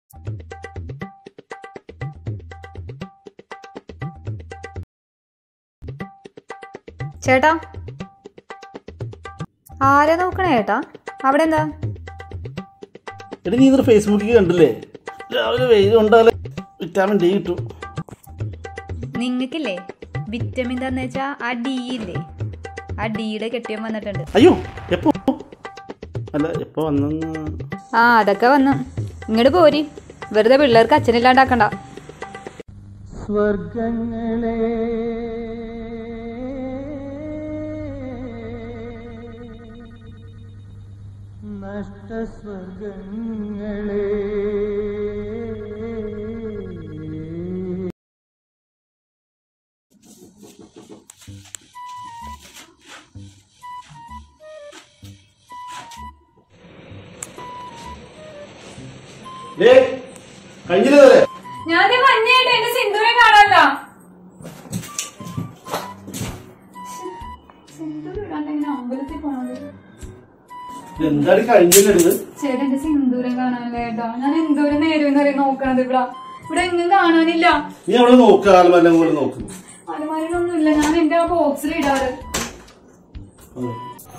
ചേട്ടാ ആരെ നോക്കണേ ചേട്ടാ അവിടെ എന്താ എടി നീ ഇന്നലെ ഫേസ്ബുക്കിൽ കണ്ടില്ലേ രാവിലെ വെയിൽ കൊണ്ടാലേ വിറ്റാമിൻ ഡി കിട്ടും നിങ്ങക്കില്ലേ വിറ്റമിൻ എന്താന്ന് വെച്ചാ ആ ഡി ഇല്ലേ ആ ഡിയുടെ കെട്ടിയം വന്നിട്ടുണ്ട് അയ്യോ എപ്പോ അല്ല എപ്പോ വന്നെന്ന് ആ അതൊക്കെ വന്നു ഇങ്ങോട്ട് പോരി വെറുതെ പിള്ളേർക്ക് അച്ഛനില്ലാണ്ടാക്കണ്ട സ്വർഗങ്ങളെ നഷ്ടസ്വർഗങ്ങളെ കഴിഞ്ഞില്ലേ ഞാൻ മഞ്ഞായിട്ട് എന്റെ സിന്ദൂരം കാണാനല്ല അമ്പലത്തിൽ പോണത് എന്താണ് കഴിഞ്ഞില്ലേ ഇത് ചേട്ടൻ എന്റെ സിന്ദൂരം കാണാനല്ലേ കേട്ടോ ഞാൻ എന്തോരം നേരം അറിയാം നോക്കണത് ഇവിടെ ഇവിടെ എങ്ങും കാണാനില്ല നീ അവിടെ നോക്ക് ആൽമല്ലാം കൂടെ നോക്ക് അലമാരിലൊന്നുമില്ല ഞാൻ എന്റെ ആ ബോക്സിൽ ഇടാറ് ഉം.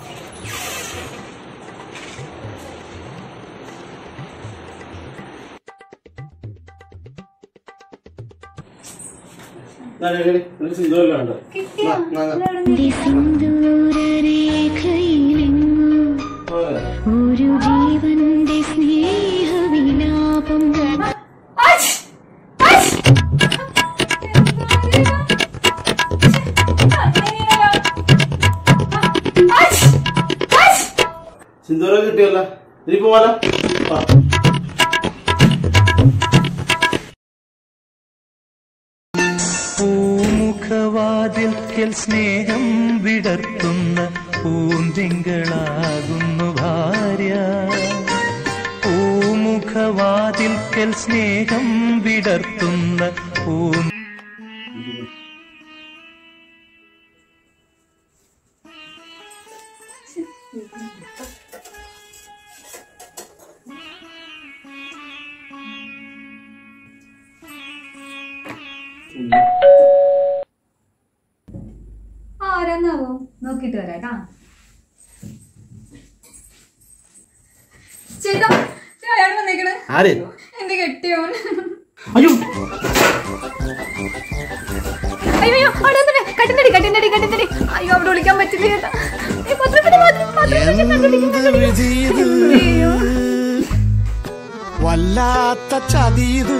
ദാ ഡേ, ഡേ, ഡേ, നിനക്ക് സിന്ദൂരം വേണ്ട കിട്ടിയോ? ഒരു ജീവന്റെ സ്നേഹവിലാപം അച്ഛ്! അച്ഛ്! അച്ഛ്! അച്ഛ്! സിന്ദൂരം കിട്ടിയല്ല ഇനി പോവാലോ ആ. പൂമുഖവാതിൽക്കൽ സ്നേഹം വിടർത്തുന്ന പൂന്തിങ്കളാകുന്നു ഭാര്യ പൂമുഖവാതിൽക്കൽ സ്നേഹം വിടർത്തുന്ന പൂ ആരാന്നാവോ നോക്കിട്ട് വരാട്ടാ ചേട്ടാ ദേ അയാൾ വന്നേക്കണ് ആര് എന്റെ കെട്ടിയോൻ അയ്യോ അയ്യോ അയ്യോ അവിടെ വന്നിട്ട് കട്ടിന്തടി കട്ടിന്തടി കട്ടിന്തടി അയ്യോ അവിടെ വിളിക്കാൻ പറ്റില്ല ചേട്ടാ ഏ, പത്രത്തിന് മാത്രം- പത്രത്തിന് വിളിക്കാൻ പറ്റില്ല. അയ്യോ. വല്ലാത്ത ചതീത്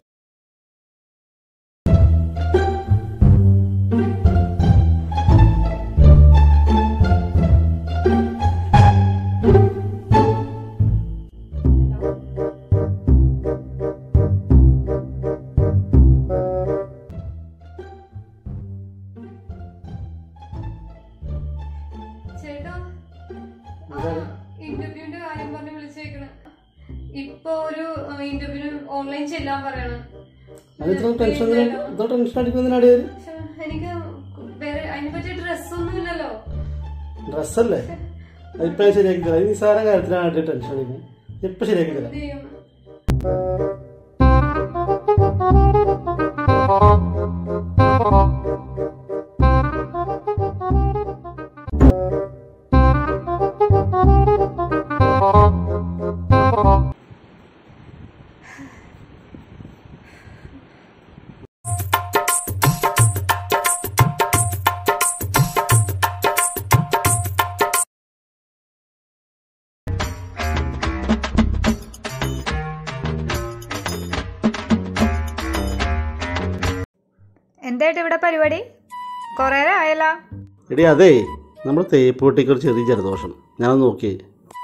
ചേട്ടാ ഇന്റർവ്യൂവിന്റെ കാര്യം പറഞ്ഞ് വിളിച്ചേക്കണ് ഇപ്പൊ ഒരു ഇന്റർവ്യൂ ഓൺലൈൻ ചെല്ലാൻ പറയണം അത് ഇത്ര ടെൻഷൻ ഇത്ര ടെൻഷൻ അടിക്കുന്നതിനാടി പക്ഷെ എനിക്ക് വേറെ അതിനെ പറ്റിയ ഡ്രസ്സൊന്നും ഇല്ലല്ലോ ഡ്രസ്സല്ലേ അതിപ്പോ ഞാൻ ശരിയാക്കി തരാം ഈ നിസ്സാര കാര്യത്തിനാണ് ടെൻഷൻ അടിക്കുന്നത് ഇപ്പൊ ശരിയാക്കി തരാം എന്ത് ചെയ്യും എന്തായിട്ട് ഇവിടെ പരിപാടി കൊറേ ആയല്ലോ എടി അതെ നമ്മൾ തേപ്പൂട്ടിക്ക് ഒരു ചെറിയ ജലദോഷം ഞാനൊന്ന് നോക്കിയേ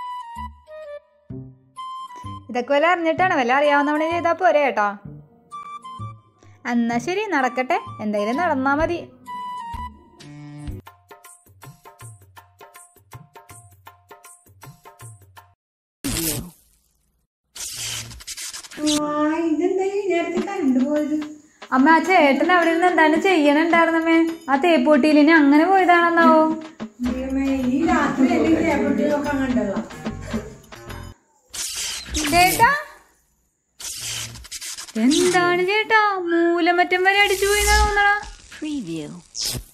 ഇതൊക്കെ വല്ല അറിഞ്ഞിട്ടാണ് വല്ല അറിയാവുന്നവണ ചെയ്താ പോരെ കേട്ടോ എന്നാ ശരി നടക്കട്ടെ എന്തെങ്കിലും നടന്നാ മതി അമ്മ ആ ചേട്ടൻ അവിടെ ഇരുന്ന് എന്താണ് ചെയ്യണുണ്ടായിരുന്നമ്മേ ആ തേപ്പൂട്ടിയിലിനി അങ്ങനെ പോയതാണെന്നാവോ ചേട്ടാ എന്താണ് ചേട്ടാ മൂലമറ്റം വരെ അടിച്ചു പോയി തോന്നണ Preview.